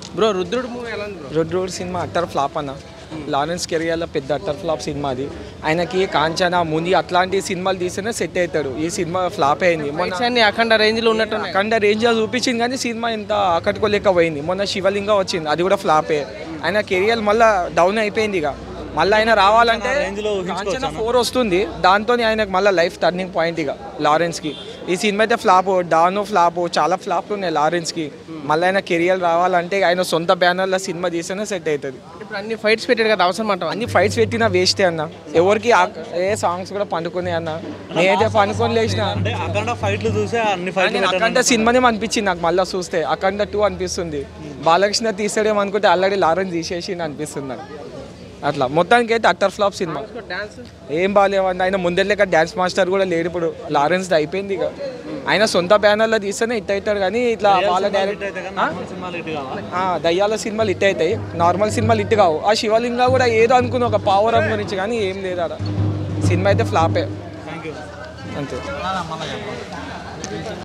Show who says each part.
Speaker 1: bro రుద్రుడు movie ఎలా ఉంది bro
Speaker 2: Rudhrudu cinema utter flop అన్న లారెన్స్ కెరియర్లో పెద్ద అట్టర్ ఫ్లాప్ సినిమా అది ఆయనకి కాంచన ముని అట్లాంటి సినిమాలు తీస్తేనే సెట్ అవుతాడు ఈ సినిమా ఫ్లాప్ అయింది మొన్న
Speaker 1: ఫైట్స్ అన్ని అఖండ రేంజ్లో ఉన్నట్టున్నాయి
Speaker 2: అఖండ రేంజ్ చూపించింది కానీ సినిమా ఎంత ఆకట్టుకోలేకపోయింది మొన్న శివలింగం వచ్చింది అది కూడా ఫ్లాపే ఆయన కెరియర్ మళ్ళీ డౌన్ అయిపోయింది ఇక మళ్ళీ ఆయన రావాలంటే కాంచన ఫోర్ వస్తుంది దాంతో ఆయనకు మళ్ళీ లైఫ్ టర్నింగ్ పాయింట్ ఇక లారెన్స్కి ఈ సినిమా అయితే ఫ్లాప్ డాను ఫ్లాప్ చాలా ఫ్లాప్లు ఉన్నాయి లారెన్స్కి మళ్ళీ ఆయన కెరియర్ రావాలంటే ఆయన సొంత బ్యానర్లో సినిమా తీస్తేనే సెట్ అవుతుంది
Speaker 1: ఇప్పుడు అన్ని ఫైట్స్ పెట్టాడు కదా అవసరం అంటావా
Speaker 2: అన్ని ఫైట్స్ పెట్టినా వేస్టే అన్న ఎవరికి ఆ- ఏ సాంగ్స్ కూడా పండుకునే అన్న నేనైతే పండుకొని లేచిన
Speaker 3: అంటే అక్కడ ఫైట్లు చూసే అన్ని ఫైట్లు
Speaker 2: కానీ అఖండ సినిమానే అనిపించింది నాకు మళ్ళీ చూస్తే అఖండ టూ అనిపిస్తుంది బాలకృష్ణ తీసాడేమో అనుకుంటే ఆల్రెడీ లారెన్స్ తీసేసి అనిపిస్తుంది నాకు అట్లా మొత్తానికి అయితే అట్టర్ ఫ్లాప్ సినిమా
Speaker 1: డాన్స్
Speaker 2: ఏం బాగాలేవన్న ఆయన ముందెళ్ళక డ్యాన్స్ మాస్టర్ కూడా లేడు ఇప్పుడు లారెన్స్ అయిపోయింది ఇక ఆయన సొంత బ్యానర్లో తీస్తేనే హిట్ అవుతాడు కానీ ఇట్లా వాళ్ళ డైరెక్ట్
Speaker 3: అయితే కానీ నార్మల్ సినిమాలు ఇటు కావా
Speaker 2: ఆ, దయ్యాల సినిమాలు హిట్ అవుతాయి నార్మల్ సినిమాలు హిట్ కావు ఆ శివలింగ కూడా ఏదో అనుకుని ఒక పావురం గురించి కానీ ఏం లేదు ఆడ సినిమా అయితే ఫ్లాపే
Speaker 3: థ్యాంక్ యూ
Speaker 2: అంతే
Speaker 3: మళ్ళీ